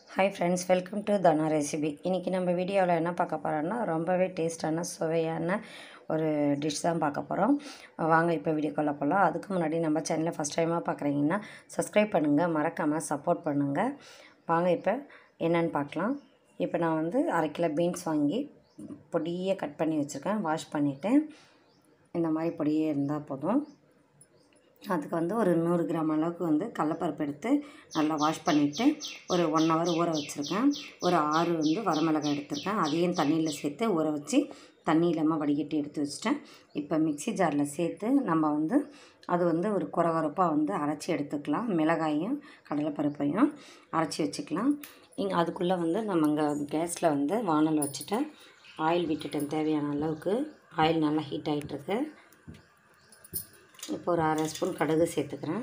hi friends welcome to Dhana recipe இன்றைக்கி நம்ம வீடியோவில் என்ன பார்க்க போகிறோம்னா ரொம்பவே டேஸ்டான சுவையான ஒரு டிஷ் தான் பார்க்க போகிறோம் வாங்க இப்போ வீடியோக்குள்ளே போகலாம் அதுக்கு முன்னாடி நம்ம சேனலை ஃபஸ்ட் டைமாக பார்க்குறீங்கன்னா சப்ஸ்கிரைப் பண்ணுங்கள் மறக்காமல் சப்போர்ட் பண்ணுங்கள் வாங்க இப்போ என்னென்னு பார்க்கலாம் இப்போ நான் வந்து அரை கிலோ பீன்ஸ் வாங்கி பொடியே கட் பண்ணி வச்சுருக்கேன் வாஷ் பண்ணிவிட்டு இந்த மாதிரி பொடியே இருந்தால் போதும் அதுக்கு வந்து ஒரு நூறு கிராம் அளவுக்கு வந்து கடலப்பருப்பு எடுத்து நல்லா வாஷ் பண்ணிவிட்டு ஒரு ஒன் ஹவர் ஊற வச்சுருக்கேன் ஒரு ஆறு வந்து வரமிளகாய் எடுத்திருக்கேன் அதையும் தண்ணியில் சேர்த்து ஊற வச்சு தண்ணி இல்லாமல் வடிகட்டி எடுத்து வச்சுட்டேன் இப்போ மிக்ஸி ஜாரில் சேர்த்து நம்ம வந்து அது வந்து ஒரு குறகுறப்பாக வந்து அரைச்சி எடுத்துக்கலாம் மிளகாயும் கடலைப்பருப்பையும் அரைச்சி வச்சுக்கலாம் இங்கே அதுக்குள்ளே வந்து நம்ம இங்கே கேஸில் வந்து வானல் வச்சுட்டு ஆயில் விட்டுட்டேன் தேவையான அளவுக்கு ஆயில் நல்லா ஹீட் ஆகிட்டுருக்கு இப்போ ஒரு அரை ஸ்பூன் கடுகு சேர்த்துக்கிறேன்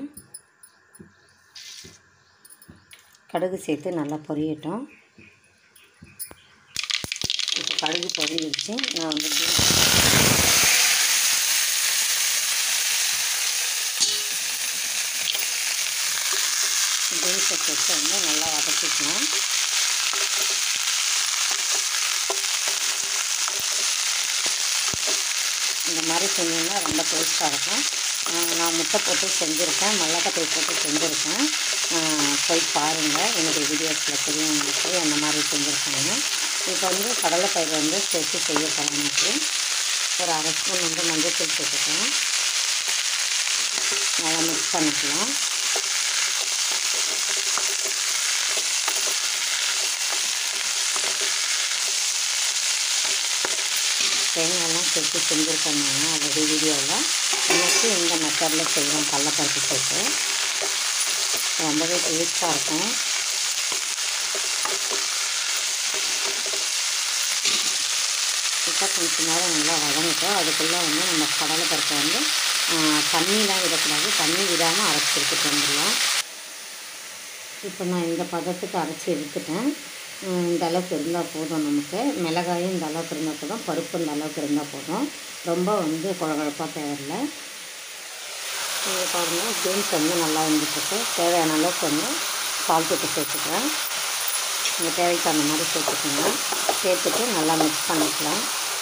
கடுகு சேர்த்து நல்லா பொரியட்டும் இப்போ கடுகு பொரிஞ்சிருச்சு நான் வந்து பீன்ஸை சேர்த்து வந்து நல்லா வதக்கிக்கலாம் இந்த மாதிரி செஞ்சீங்கன்னா ரொம்ப டேஸ்ட்டாக இருக்கும் நான் முட்டை போட்டு செஞ்சுருக்கேன் மிளகாத்தூள் போட்டு செஞ்சுருக்கேன் போய் பாருங்கள் என்னுடைய வீடியோஸில் தெரியும் உங்களுக்கு அந்த மாதிரி செஞ்சுருக்காங்க இப்போ வந்து கடலைப்பயிர் வந்து சேர்த்து செய்ய எனக்கு ஒரு அரை ஸ்பூன் வந்து மஞ்சள் தூள் சேர்த்துக்கலாம் நல்லா மிக்ஸ் பண்ணிக்கலாம் தேங்காயெல்லாம் சேர்த்து செஞ்சுருக்காங்க ஆல்ரெடி வீடியோவில் எனக்கு இந்த மெத்தடில் செய்வோம் கடலப்பருப்பு சேர்த்து ரொம்பவே டேஸ்ட்டாக இருக்கும் இப்போ கொஞ்சம் நேரம் நல்லா வதங்கிட்டோம் அதுக்குள்ளே வந்து நம்ம கடலைப்பருப்பை வந்து தண்ணிலாம் விடக்கூடாது தண்ணி விடாமல் அரைச்சி எடுத்துகிட்டு வந்துடலாம் இப்போ நான் இந்த பதத்துக்கு அரைச்சி எடுத்துட்டேன் இந்த அளவுக்கு இருந்தால் போதும் நமக்கு மிளகாயும் இந்த அளவுக்கு இருந்தால் போதும் பருப்பு இந்த அளவுக்கு இருந்தால் போதும் ரொம்ப வந்து குழகுழப்பாக தேவையில்லை இங்கே பாருங்கள் பீன்ஸ் வந்து நல்லா வந்துட்டுருக்கு தேவையான அளவுக்கு வந்து சால்ட்டுக்கு சேர்த்துக்கிறேன் உங்கள் தேவைக்கு தகுந்த மாதிரி சேர்த்துக்கோங்க சேர்த்துட்டு நல்லா மிக்ஸ் பண்ணிக்கலாம்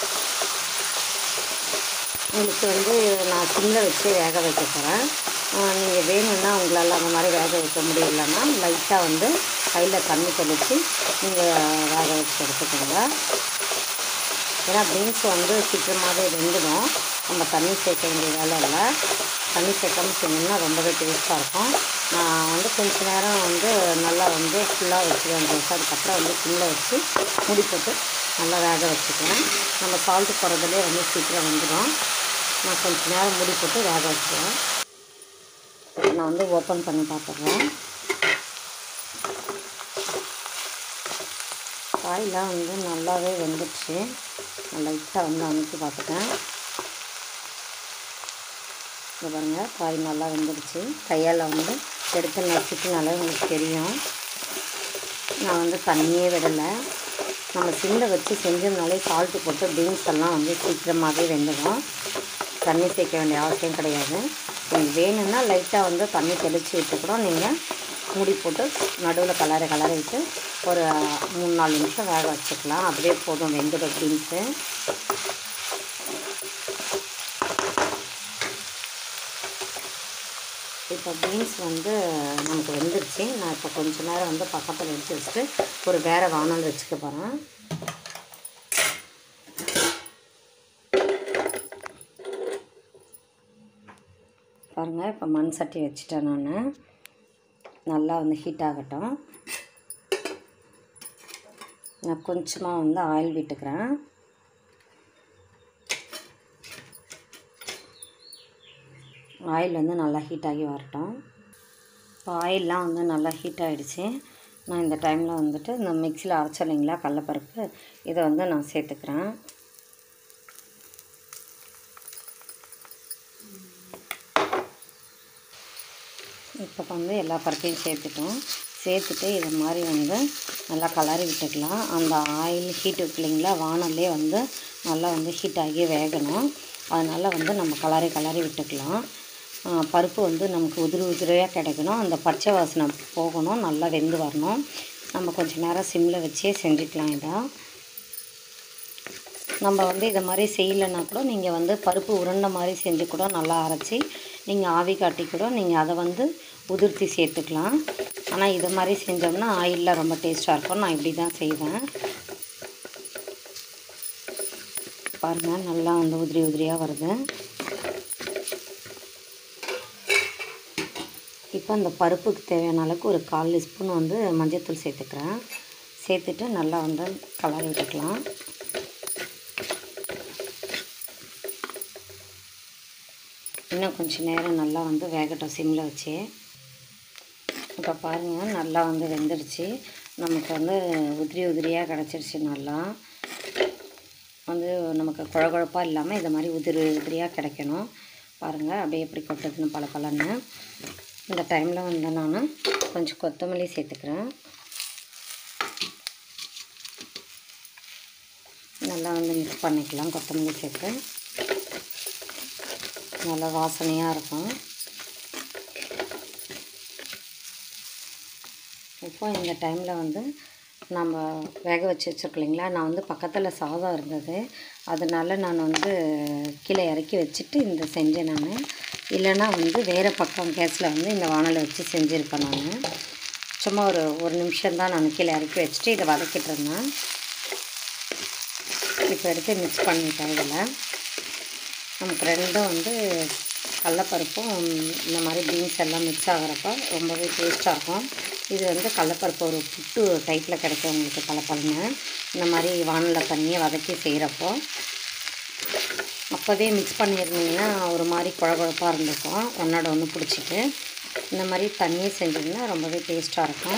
உங்களுக்கு வந்து நான் சிம்மில் வச்சு வேக வைக்க போகிறேன் நீங்கள் வேணும்னா உங்களால் அந்த மாதிரி வேக வைக்க முடியலன்னா லைட்டாக வந்து கையில் தண்ணி தெளித்து நீங்கள் வேக வச்சு எடுத்துக்கோங்க ஏன்னா பீன்ஸ் வந்து சீக்கிரமாகவே வெந்துடும் நம்ம தண்ணி சேர்க்க வேண்டிய வேலை இல்லை தண்ணி சேர்க்காமல் செஞ்சோம்னா ரொம்பவே டேஸ்ட்டாக இருக்கும் நான் வந்து கொஞ்ச நேரம் வந்து நல்லா வந்து ஃபுல்லாக வச்சுருவேன் ரைஸ் அதுக்கப்புறம் வந்து ஃபுல்லாக வச்சு மூடி போட்டு நல்லா வேக வச்சுக்குவேன் நம்ம சால்ட்டு போடுறதுலேயே வந்து சீக்கிரம் வந்துடும் நான் கொஞ்ச நேரம் மூடி போட்டு வேக வச்சுருவேன் நான் வந்து ஓப்பன் பண்ணி பார்த்துட்றேன் காயெலாம் வந்து நல்லாவே வெந்துடுச்சு லைட்டாக வந்து அமுக்கி பார்த்துட்டேன் இங்கே பாருங்கள் காய் நல்லா வெந்துடுச்சு கையால் வந்து எடுத்து நசுக்கினாலே உங்களுக்கு தெரியும் நான் வந்து தண்ணியே விடலை நம்ம சிம்மில் வச்சு செஞ்சோம்னாலே சால்ட்டு போட்டு பீன்ஸ் எல்லாம் வந்து சீக்கிரமாகவே வெந்துடும் தண்ணி சேர்க்க வேண்டிய அவசியம் கிடையாது உங்களுக்கு வேணும்னா லைட்டாக வந்து தண்ணி தெளித்து விட்டு கூட நீங்கள் மூடி போட்டு நடுவில் கலரை கலரை விட்டு ஒரு மூணு நாலு நிமிஷம் வேக வச்சுக்கலாம் அப்படியே போதும் வெந்துடும் பீன்ஸு இப்போ பீன்ஸ் வந்து நமக்கு வெந்துருச்சு நான் இப்போ கொஞ்ச நேரம் வந்து பக்கத்தில் எடுத்து வச்சுட்டு ஒரு வேறு வானல் வச்சுக்க போகிறேன் பாருங்கள் இப்போ மண் சட்டி வச்சுட்டேன் நான் நல்லா வந்து ஹீட் ஆகட்டும் நான் கொஞ்சமாக வந்து ஆயில் விட்டுக்கிறேன் ஆயில் வந்து நல்லா ஹீட் ஆகி வரட்டும் இப்போ ஆயிலெலாம் வந்து நல்லா ஹீட் ஆகிடுச்சு நான் இந்த டைமில் வந்துட்டு இந்த மிக்சியில் அரைச்சலைங்களா கடலப்பருப்பு இதை வந்து நான் சேர்த்துக்கிறேன் இப்போ வந்து எல்லா பருப்பையும் சேர்த்துட்டோம் சேர்த்துட்டு இது மாதிரி வந்து நல்லா கலரி விட்டுக்கலாம் அந்த ஆயில் ஹீட் இருக்கு இல்லைங்களா வானல்லே வந்து நல்லா வந்து ஹீட் ஆகி வேகணும் அதனால் வந்து நம்ம கலரி கலரி விட்டுக்கலாம் பருப்பு வந்து நமக்கு உதிரி உதிரியாக கிடைக்கணும் அந்த பச்சை வாசனை போகணும் நல்லா வெந்து வரணும் நம்ம கொஞ்சம் நேரம் சிம்மில் வச்சே செஞ்சுக்கலாம் இதை நம்ம வந்து இதை மாதிரி செய்யலைன்னா கூட நீங்கள் வந்து பருப்பு உருண்டை மாதிரி செஞ்சு கூட நல்லா அரைச்சி நீங்கள் ஆவி காட்டி கூட நீங்கள் அதை வந்து உதிர்த்தி சேர்த்துக்கலாம் ஆனால் இதை மாதிரி செஞ்சோம்னா ஆயிலில் ரொம்ப டேஸ்ட்டாக இருக்கும் நான் இப்படி தான் செய்வேன் பாருங்கள் நல்லா வந்து உதிரி உதிரியாக வருது இப்போ அந்த பருப்புக்கு தேவையான அளவுக்கு ஒரு கால் ஸ்பூன் வந்து மஞ்சள்தூள் சேர்த்துக்கிறேன் சேர்த்துட்டு நல்லா வந்து கலரி விட்டுக்கலாம் இன்னும் கொஞ்சம் நேரம் நல்லா வந்து வேகட்டும் சிம்மில் வச்சு இப்போ பாருங்கள் நல்லா வந்து வெந்துடுச்சு நமக்கு வந்து உதிரி உதிரியாக கிடச்சிருச்சு நல்லா வந்து நமக்கு குழகுழப்பாக இல்லாமல் இதை மாதிரி உதிரி உதிரியாக கிடைக்கணும் பாருங்கள் அப்படியே எப்படி கொட்டுதுன்னு பல பலன்னு இந்த டைமில் வந்து நான் கொஞ்சம் கொத்தமல்லி சேர்த்துக்கிறேன் நல்லா வந்து மிக்ஸ் பண்ணிக்கலாம் கொத்தமல்லி சேர்த்து நல்லா வாசனையாக இருக்கும் இப்போ இந்த டைமில் வந்து நம்ம வேக வச்சு வச்சுருக்கோம் இல்லைங்களா நான் வந்து பக்கத்தில் சாதம் இருந்தது அதனால நான் வந்து கீழே இறக்கி வச்சுட்டு இந்த செஞ்சேன் நான் இல்லைன்னா வந்து வேறு பக்கம் கேஸில் வந்து இந்த வானலை வச்சு செஞ்சுருப்பேன் நான் சும்மா ஒரு ஒரு நிமிஷம் தான் நான் கீழே இறக்கி வச்சுட்டு இதை வதக்கிட்டு இருந்தேன் இப்போ எடுத்து மிக்ஸ் பண்ணிட்டேன் இதில் நமக்கு ரெண்டும் வந்து கடலப்பருப்பும் இந்த மாதிரி பீன்ஸ் எல்லாம் மிக்ஸ் ஆகிறப்ப ரொம்பவே டேஸ்ட்டாக இருக்கும் இது வந்து கடலப்பருப்பு ஒரு புட்டு டைப்பில் கிடைக்கும் உங்களுக்கு பலப்பலன்னு இந்த மாதிரி வானலில் தண்ணியை வதக்கி செய்கிறப்போ அப்போவே மிக்ஸ் பண்ணியிருந்தீங்கன்னா ஒரு மாதிரி குழகுழப்பாக இருந்திருக்கும் ஒன்றோட ஒன்று பிடிச்சிட்டு இந்த மாதிரி தண்ணியை செஞ்சிங்கன்னா ரொம்பவே டேஸ்ட்டாக இருக்கும்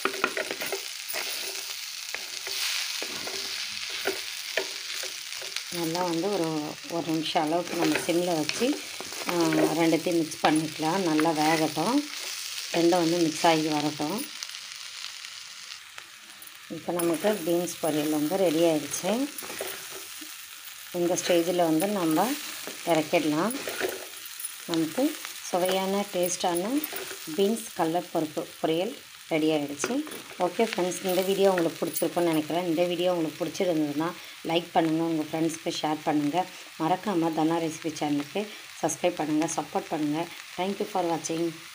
நல்லா வந்து ஒரு ஒரு நிமிஷம் அளவுக்கு நம்ம சிம்மில் வச்சு ரெண்டுத்தையும் மிக்ஸ் பண்ணிக்கலாம் நல்லா வேகட்டும் ரெண்டும் வந்து மிக்ஸ் ஆகி வரட்டும் இப்போ நமக்கு பீன்ஸ் பொரியல் வந்து ரெடி ஆயிடுச்சு இந்த ஸ்டேஜில் வந்து நம்ம இறக்கிடலாம் நமக்கு சுவையான டேஸ்டான பீன்ஸ் கடலப்பருப்பு பொரியல் ரெடி ஆகிடுச்சு ஓகே ஃப்ரெண்ட்ஸ் இந்த வீடியோ உங்களுக்கு பிடிச்சிருக்குன்னு நினைக்கிறேன் இந்த வீடியோ உங்களுக்கு பிடிச்சிருந்ததுன்னா லைக் பண்ணுங்கள் உங்கள் ஃப்ரெண்ட்ஸ்க்கு ஷேர் பண்ணுங்கள் மறக்காமல் தனா ரெசிபி சேனலுக்கு சப்ஸ்கிரைப் பண்ணுங்கள் சப்போர்ட் பண்ணுங்கள் தேங்க்யூ ஃபார் வாட்சிங்